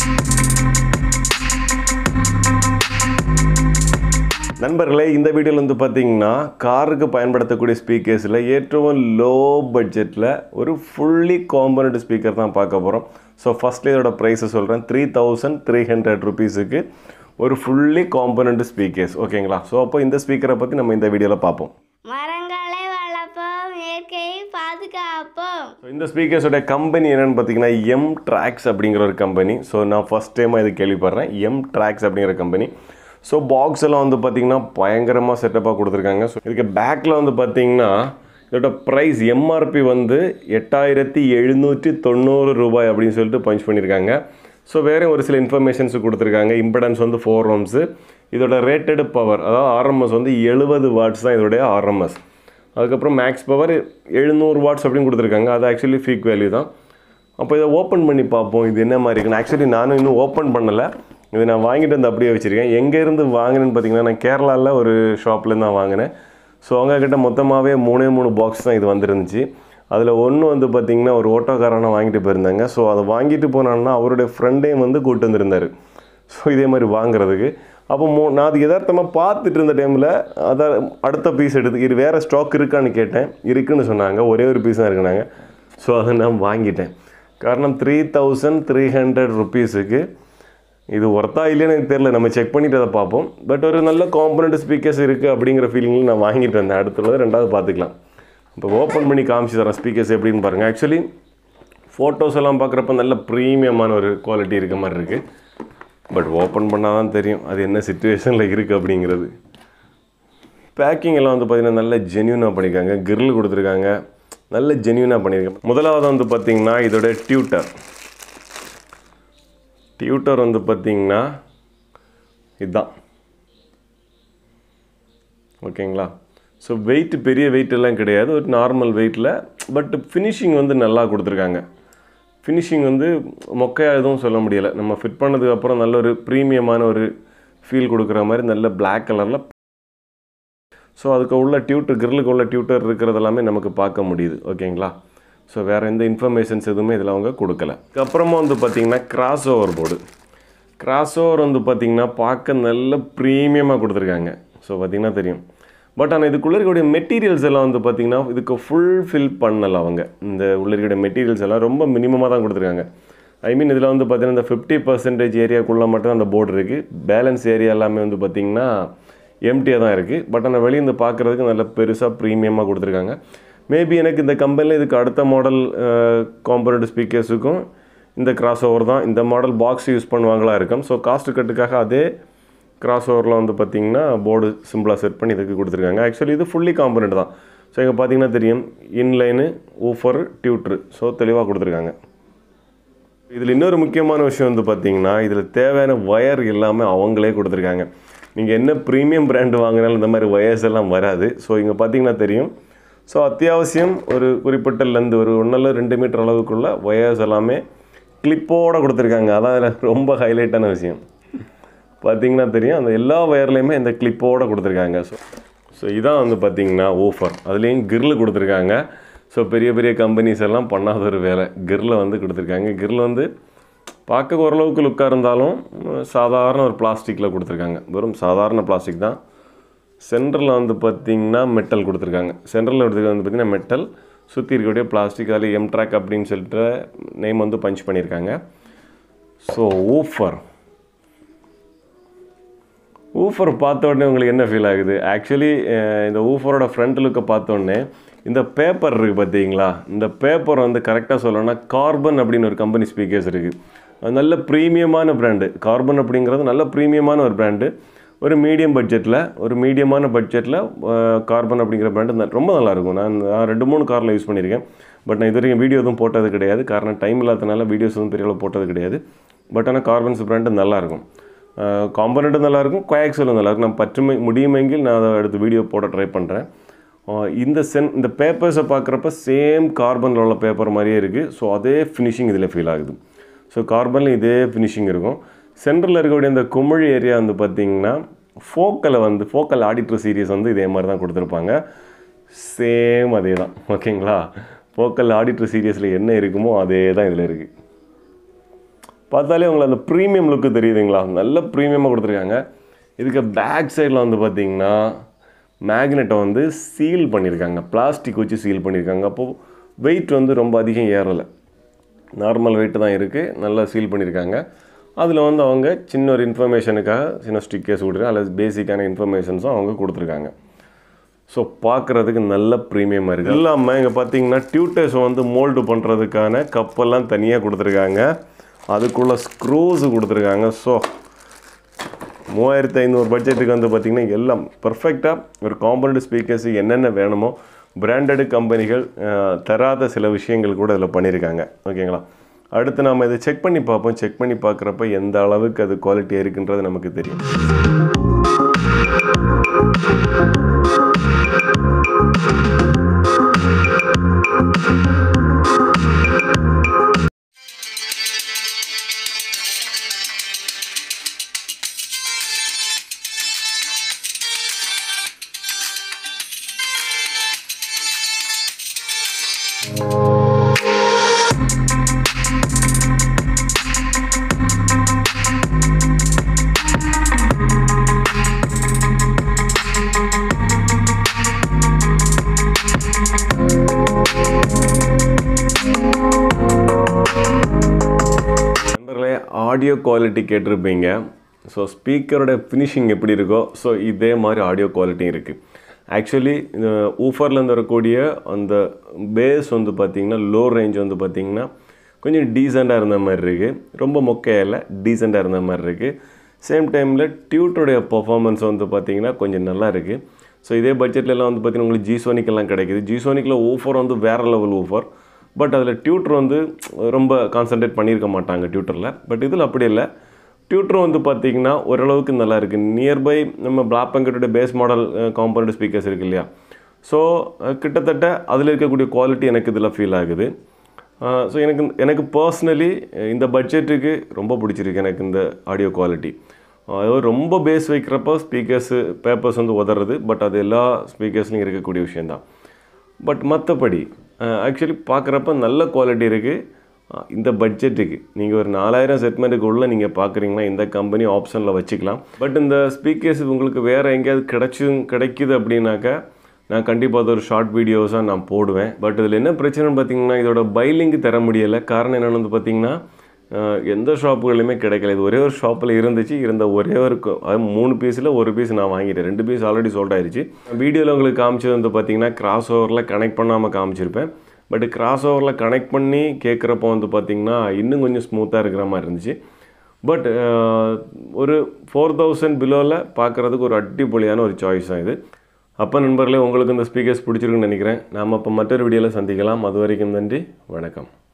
நண்பர்களே இந்த வீடியோவில் வந்து பார்த்தீங்கன்னா காருக்கு பயன்படுத்தக்கூடிய ஸ்பீக்கர்ஸில் ஏற்றவும் லோ பட்ஜெட்டில் ஒரு ஃபுல்லி காம்பனண்ட் ஸ்பீக்கர் தான் பார்க்க போகிறோம் ஸோ ஃபஸ்ட்ல இதோட ப்ரைஸை சொல்கிறேன் த்ரீ தௌசண்ட் த்ரீ ஹண்ட்ரட் ருபீஸுக்கு ஒரு ஃபுல்லி காம்பனண்ட் ஸ்பீக்கர்ஸ் ஓகேங்களா ஸோ அப்போ இந்த ஸ்பீக்கரை பற்றி நம்ம இந்த வீடியோவில் பார்ப்போம் மரங்களை வளர்ப்போம் இயற்கையை பாதுகாப்போம் ஸோ இந்த ஸ்பீக்கர்ஸோட கம்பெனி என்னென்னு பார்த்தீங்கன்னா எம் ட்ராக்ஸ் அப்படிங்கிற ஒரு கம்பெனி ஸோ நான் ஃபஸ்ட் டைமாக இது கேள்விப்படுறேன் எம் ட்ராக்ஸ் அப்படிங்கிற கம்பெனி ஸோ பாக்ஸ் எல்லாம் வந்து பார்த்தீங்கன்னா பயங்கரமாக செட்டப்பாக கொடுத்துருக்காங்க ஸோ இதுக்கு பேக்கில் வந்து பார்த்தீங்கன்னா இதோட ப்ரைஸ் எம்ஆர்பி வந்து எட்டாயிரத்தி எழுநூற்றி தொண்ணூறு ரூபாய் அப்படின்னு சொல்லிட்டு பஞ்ச் பண்ணியிருக்காங்க ஸோ வேறு ஒரு சில இன்ஃபர்மேஷன்ஸ் கொடுத்துருக்காங்க இம்படன்ஸ் வந்து ஃபோர் ஓம்ஸு இதோட ரேட்டட் பவர் அதாவது ஆர்எம்எஸ் வந்து எழுபது வாட்ஸ் தான் இதோடைய ஆர்எம்எஸ் அதுக்கப்புறம் மேக்ஸ் பவர் எழுநூறு வாட்ஸ் அப்படின்னு கொடுத்துருக்காங்க அது ஆக்சுவலி ஃபீக் வேல்யூ தான் அப்போ இதை ஓப்பன் பண்ணி பார்ப்போம் இது என்ன மாதிரி இருக்குன்னு ஆக்சுவலி நானும் இன்னும் ஓப்பன் பண்ணலை இதை நான் வாங்கிட்டு வந்து அப்படியே வச்சுருக்கேன் எங்கேருந்து வாங்கினேன்னு பார்த்தீங்கன்னா நான் கேரளாவில் ஒரு ஷாப்லேருந்து தான் வாங்கினேன் ஸோ அவங்கக்கிட்ட மொத்தமாகவே மூணே மூணு பாக்ஸ் தான் இது வந்துருந்துச்சு அதில் ஒன்று வந்து பார்த்திங்கன்னா ஒரு ஓட்டோக்காரனை வாங்கிட்டு போயிருந்தாங்க ஸோ அதை வாங்கிட்டு போனான்னா அவருடைய ஃப்ரெண்டையும் வந்து கூப்பிட்டு வந்திருந்தார் ஸோ இதே மாதிரி வாங்குறதுக்கு அப்போ மூ நான் அது யதார்த்தமாக பார்த்துட்டு இருந்த டைமில் அதான் அடுத்த பீஸ் எடுத்து இது வேறு ஸ்டாக் இருக்கான்னு கேட்டேன் இருக்குன்னு சொன்னாங்க ஒரே ஒரு பீஸ் தான் இருக்குனாங்க ஸோ அதை நான் வாங்கிட்டேன் காரணம் த்ரீ தௌசண்ட் த்ரீ ஹண்ட்ரட் ருபீஸுக்கு இது ஒர்த்தா இல்லைன்னு எனக்கு தெரியல நம்ம செக் பண்ணிட்டு அதை பார்ப்போம் பட் ஒரு நல்ல காம்பனண்ட் ஸ்பீக்கர்ஸ் இருக்குது அப்படிங்கிற ஃபீலிங்கில் நான் வாங்கிட்டு வந்தேன் அடுத்துள்ளது ரெண்டாவது பார்த்துக்கலாம் இப்போ ஓப்பன் பண்ணி காமிச்சு தரேன் ஸ்பீக்கர்ஸ் எப்படின்னு பாருங்கள் ஆக்சுவலி ஃபோட்டோஸ் எல்லாம் பார்க்குறப்ப நல்ல ப்ரீமியமான ஒரு குவாலிட்டி இருக்க மாதிரி இருக்குது பட் ஓப்பன் பண்ணால் தான் தெரியும் அது என்ன சுச்சுவேஷனில் இருக்குது அப்படிங்கிறது பேக்கிங் எல்லாம் வந்து பார்த்திங்கன்னா நல்ல ஜென்யூனாக பண்ணியிருக்காங்க கிரில் கொடுத்துருக்காங்க நல்ல ஜென்யூனாக பண்ணியிருக்காங்க முதலாவது வந்து பார்த்திங்கன்னா இதோட டியூட்டர் டியூட்டர் வந்து பார்த்திங்கன்னா இதுதான் ஓகேங்களா ஸோ வெயிட் பெரிய வெயிட் எல்லாம் கிடையாது ஒரு நார்மல் வெயிட்டில் பட் ஃபினிஷிங் வந்து நல்லா கொடுத்துருக்காங்க ஃபினிஷிங் வந்து மொக்கையாக எதுவும் சொல்ல முடியலை நம்ம ஃபிட் பண்ணதுக்கு அப்புறம் நல்ல ஒரு ப்ரீமியமான ஒரு ஃபீல் கொடுக்குற மாதிரி நல்ல Black கலரில் ஸோ அதுக்கு உள்ள டியூட்டர் கிரில்லுக்கு உள்ள டியூட்டர் இருக்கிறது எல்லாமே நமக்கு பார்க்க முடியுது ஓகேங்களா ஸோ வேறு எந்த இன்ஃபர்மேஷன்ஸ் எதுவுமே இதில் அவங்க கொடுக்கல அப்புறமா வந்து பார்த்திங்கன்னா crossover board crossover வந்து பார்த்திங்கன்னா பார்க்க நல்ல ப்ரீமியமாக கொடுத்துருக்காங்க ஸோ பார்த்திங்கன்னா தெரியும் பட் ஆனால் இதுக்குள்ளே இருக்கக்கூடிய மெட்டீரியல்ஸ் எல்லாம் வந்து பார்த்திங்கன்னா இதுக்கு ஃபுல் ஃபில் பண்ணலை அவங்க இந்த உள்ள இருக்கக்கூடிய மெட்டீரியல்ஸ் எல்லாம் ரொம்ப மினிமமாக தான் கொடுத்துருக்காங்க ஐ மீன் இதில் வந்து பார்த்திங்கன்னா இந்த ஃபிஃப்டி பர்சன்டேஜ் ஏரியாக்குள்ளே மட்டும் அந்த போர்டு இருக்குது பேலன்ஸ் ஏரியா எல்லாமே வந்து பார்த்திங்கன்னா எம்டியாக தான் இருக்குது பட் ஆனால் வெளியே இருந்து பார்க்குறதுக்கு நல்ல பெருசாக ப்ரீமியமாக கொடுத்துருக்காங்க மேபி எனக்கு இந்த கம்பெனியில் இதுக்கு அடுத்த மாடல் காம்பனண்ட் ஸ்பீக்கர்ஸுக்கும் இந்த கிராஸ் ஓவர் தான் இந்த மாடல் பாக்ஸ் யூஸ் பண்ணுவாங்களா இருக்கும் ஸோ காஸ்ட் கட்டுக்காக அதே கிராஸ் ஓவரில் வந்து பார்த்திங்கன்னா போர்டு சிம்பிளாக செட் பண்ணி இதுக்கு கொடுத்துருக்காங்க ஆக்சுவலி இது ஃபுல்லி காம்பனண்ட் தான் ஸோ இங்கே பார்த்தீங்கன்னா தெரியும் இன்லைனு ஊஃபர் டியூட்ரு ஸோ தெளிவாக கொடுத்துருக்காங்க இதில் இன்னொரு முக்கியமான விஷயம் வந்து பார்த்தீங்கன்னா இதில் தேவையான ஒயர் எல்லாமே அவங்களே கொடுத்துருக்காங்க நீங்கள் என்ன ப்ரீமியம் பிராண்டு வாங்கினாலும் இந்த மாதிரி ஒயர்ஸ் எல்லாம் வராது ஸோ இங்கே பார்த்தீங்கன்னா தெரியும் ஸோ அத்தியாவசியம் ஒரு குறிப்பிட்ட லெந்து ஒரு ஒன்றில் ரெண்டு மீட்டர் அளவுக்குள்ள ஒயர்ஸ் எல்லாமே கிளிப்போடு கொடுத்துருக்காங்க அதான் இதில் ரொம்ப ஹைலைட்டான விஷயம் பார்த்தீங்கன்னா தெரியும் அந்த எல்லா ஒயர்லேயுமே இந்த கிளிப்போடு கொடுத்துருக்காங்க ஸோ ஸோ இதான் வந்து பார்த்தீங்கன்னா ஓஃபர் அதுலேயும் கிரில் கொடுத்துருக்காங்க ஸோ பெரிய பெரிய கம்பெனிஸ் எல்லாம் பண்ணாத ஒரு வேலை கிரில் வந்து கொடுத்துருக்காங்க கிரில் வந்து பார்க்க ஓரளவுக்கு லுக்காக இருந்தாலும் உம், சாதாரண ஒரு பிளாஸ்டிக்கில் கொடுத்துருக்காங்க வெறும் சாதாரண பிளாஸ்டிக் தான் சென்டரில் வந்து பார்த்திங்கன்னா மெட்டல் கொடுத்துருக்காங்க சென்டரில் எடுத்துக்க வந்து பார்த்திங்கன்னா மெட்டல் சுற்றி இருக்கக்கூடிய பிளாஸ்டிக் அதில் எம் ட்ராக் அப்படின்னு சொல்லிட்டு நேம் வந்து பஞ்ச் பண்ணியிருக்காங்க ஸோ ஊஃபர் ஊஃபர் பார்த்த உடனே உங்களுக்கு என்ன ஃபீல் ஆகுது ஆக்சுவலி இந்த ஊஃபரோட ஃப்ரண்ட் லுக்கை பார்த்த உடனே இந்த பேப்பர் இருக்குது பார்த்தீங்களா இந்த பேப்பர் வந்து கரெக்டாக சொல்லணும்னா கார்பன் அப்படின்னு ஒரு கம்பெனி ஸ்பீக்கர்ஸ் இருக்குது அது நல்ல ப்ரீமியமான பிராண்டு கார்பன் அப்படிங்கிறது நல்ல ப்ரீமியமான ஒரு பிராண்டு ஒரு மீடியம் பட்ஜெட்டில் ஒரு மீடியமான பட்ஜெட்டில் கார்பன் அப்படிங்கிற பிராண்டு ரொம்ப நல்லாயிருக்கும் நான் நான் ரெண்டு மூணு காரில் யூஸ் பண்ணியிருக்கேன் பட் நான் இது வரைக்கும் வீடியோ எதுவும் போட்டது கிடையாது காரணம் டைம் இல்லாதனால வீடியோஸ் எதுவும் பெரிய அளவு போட்டது கிடையாது பட் ஆனால் கார்பன்ஸ் பிராண்டு நல்லாயிருக்கும் காம்பனண்ட்டும் நல்லாயிருக்கும் கோயாக்சலும் நல்லாயிருக்கும் நான் பற்றுமை முடியுமெங்கில் நான் அதை அடுத்து வீடியோ போட ட்ரை பண்ணுறேன் இந்த சென் இந்த பேப்பர்ஸை பார்க்குறப்ப சேம் கார்பனில் உள்ள பேப்பர் மாதிரியே இருக்குது ஸோ அதே ஃபினிஷிங் இதில் ஃபீல் ஆகுது ஸோ கார்பனில் இதே ஃபினிஷிங் இருக்கும் சென்டரில் இருக்கக்கூடிய இந்த குமிழ் ஏரியா வந்து பார்த்திங்கன்னா ஃபோக்கலை வந்து ஃபோக்கல் ஆடிட்டர் சீரிஸ் வந்து இதே மாதிரி தான் கொடுத்துருப்பாங்க சேம் அதே தான் ஓகேங்களா ஃபோக்கல் ஆடிட்டர் சீரியஸில் என்ன இருக்குமோ அதே தான் இதில் இருக்குது பார்த்தாலே உங்களுக்கு அந்த ப்ரீமியம் லுக்கு தெரியுதுங்களா நல்ல ப்ரீமியமாக கொடுத்துருக்காங்க இதுக்கு பேக் சைடில் வந்து பார்த்தீங்கன்னா மேக்னெட்டை வந்து சீல் பண்ணியிருக்காங்க பிளாஸ்டிக் வச்சு சீல் பண்ணியிருக்காங்க அப்போது வெயிட் வந்து ரொம்ப அதிகம் ஏறலை நார்மல் வெயிட் தான் இருக்குது நல்லா சீல் பண்ணியிருக்காங்க அதில் வந்து அவங்க சின்ன ஒரு இன்ஃபர்மேஷனுக்காக சின்ன ஸ்டிக்கர்ஸ் கொடுத்துருக்காங்க அல்லது பேசிக்கான இன்ஃபர்மேஷன்ஸும் அவங்க கொடுத்துருக்காங்க ஸோ பார்க்குறதுக்கு நல்ல ப்ரீமியமாக இருக்குது இல்லாமல் இங்கே பார்த்தீங்கன்னா டியூட்டர்ஸ் வந்து மோல்டு பண்ணுறதுக்கான கப்பெல்லாம் தனியாக கொடுத்துருக்காங்க அதுக்குள்ளே ஸ்க்ரூஸ் கொடுத்துருக்காங்க ஸோ மூவாயிரத்து ஐநூறு பட்ஜெட்டுக்கு வந்து பார்த்திங்கன்னா எல்லாம் பர்ஃபெக்டாக ஒரு காம்பனண்ட் ஸ்பீக்கர்ஸுக்கு என்னென்ன வேணுமோ பிராண்டட் கம்பெனிகள் அஹ், தராத சில விஷயங்கள் கூட இதில் பண்ணியிருக்காங்க ஓகேங்களா அடுத்து நாம் இதை செக் பண்ணி பார்ப்போம் செக் பண்ணி பார்க்குறப்ப எந்த அளவுக்கு அது குவாலிட்டி இருக்குன்றது நமக்கு தெரியும் நண்பர்களே ஆடியோ குவாலிட்டி கேட்டிருப்பீங்க ஸோ ஸ்பீக்கரோட ஃபினிஷிங் எப்படி இருக்கோ ஸோ இதே மாதிரி ஆடியோ குவாலிட்டியும் இருக்குது ஆக்சுவலி இந்த ஊஃபர்லேருந்து வரக்கூடிய அந்த பேஸ் வந்து பார்த்திங்கன்னா லோ ரேஞ்ச் வந்து பார்த்திங்கன்னா கொஞ்சம் டீசெண்டாக இருந்த மாதிரி இருக்குது ரொம்ப மொக்கையில் டீசெண்டாக இருந்த மாதிரி இருக்குது சேம் டைமில் டியூட்டோடைய பர்ஃபார்மன்ஸ் வந்து பார்த்திங்கன்னா கொஞ்சம் நல்லா இருக்குது ஸோ இதே பட்ஜெட்லலாம் வந்து பார்த்திங்கன்னா உங்களுக்கு ஜிசோனிக்கெல்லாம் கிடைக்குது ஜிசோனிக்கில் ஊஃபர் வந்து வேறு லெவல் ஊஃபர் பட் அதில் டியூட்டர் வந்து ரொம்ப கான்சென்ட்ரேட் பண்ணியிருக்க மாட்டாங்க டியூட்டரில் பட் இதில் அப்படி இல்லை டியூட்டர் வந்து பார்த்திங்கன்னா ஓரளவுக்கு நல்லா இருக்குது நியர்பை நம்ம பிளாக் பங்கெட்டோட பேஸ் மாடல் காம்பனண்ட் ஸ்பீக்கர்ஸ் இருக்கு இல்லையா ஸோ கிட்டத்தட்ட அதில் இருக்கக்கூடிய குவாலிட்டி எனக்கு இதில் ஃபீல் ஆகுது ஸோ எனக்கு எனக்கு பர்சனலி இந்த பட்ஜெட்டுக்கு ரொம்ப பிடிச்சிருக்கு எனக்கு இந்த ஆடியோ குவாலிட்டி அதாவது ரொம்ப பேஸ் வைக்கிறப்போ ஸ்பீக்கர்ஸு பேப்பர்ஸ் வந்து உதறது பட் அது எல்லா ஸ்பீக்கர்ஸ்லையும் இருக்கக்கூடிய விஷயந்தான் பட் மற்றபடி ஆக்சுவலி பார்க்குறப்ப நல்ல குவாலிட்டி இருக்குது இந்த பட்ஜெட்டுக்கு நீங்கள் ஒரு நாலாயிரம் செக்மெண்ட்டுக்கு உள்ள நீங்கள் பார்க்குறீங்கன்னா இந்த கம்பெனி ஆப்ஷனில் வச்சுக்கலாம் பட் இந்த ஸ்பீக்கர்ஸ் உங்களுக்கு வேறு எங்கேயாவது கிடைச்சும் கிடைக்குது அப்படின்னாக்கா நான் கண்டிப்பாக அது ஒரு ஷார்ட் வீடியோஸாக நான் போடுவேன் பட் இதில் என்ன பிரச்சனைன்னு பார்த்தீங்கன்னா இதோட பைலிங்க் தர முடியலை காரணம் என்னென்னு வந்து பார்த்தீங்கன்னா அஹ், எந்த ஷாப்புகள்லையுமே கிடைக்கல இது ஒரே ஒரு ஷாப்பில் இருந்துச்சு இருந்த ஒரே ஒரு கு- அது மூணு பீஸில் ஒரு பீஸ் நான் வாங்கிட்டேன் ரெண்டு பீஸ் ஆல்ரெடி சோல்ட் ஆயிருச்சு வீடியோவில் உங்களுக்கு காமிச்சது வந்து பார்த்தீங்கன்னா கிராஸ் ஓவரில் கனெக்ட் பண்ணாமல் காமிச்சிருப்பேன் பட் கிராஸ் ஓவரில் கனெக்ட் பண்ணி கேட்குறப்போ வந்து பார்த்தீங்கன்னா இன்னும் கொஞ்சம் ஸ்மூத்தாக இருக்கிற மாதிரி இருந்துச்சு பட் ஒரு ஃபோர் தௌசண்ட் பிலோவில் பார்க்குறதுக்கு ஒரு அடிப்பொலியான ஒரு சாய்ஸ் தான் இது அப்போ நண்பர்களே உங்களுக்கு இந்த ஸ்பீக்கர்ஸ் பிடிச்சிருக்குன்னு நினைக்கிறேன் நாம் அப்போ மற்றொரு வீடியோவில் சந்திக்கலாம் அது வரைக்கும் நன்றி வணக்கம்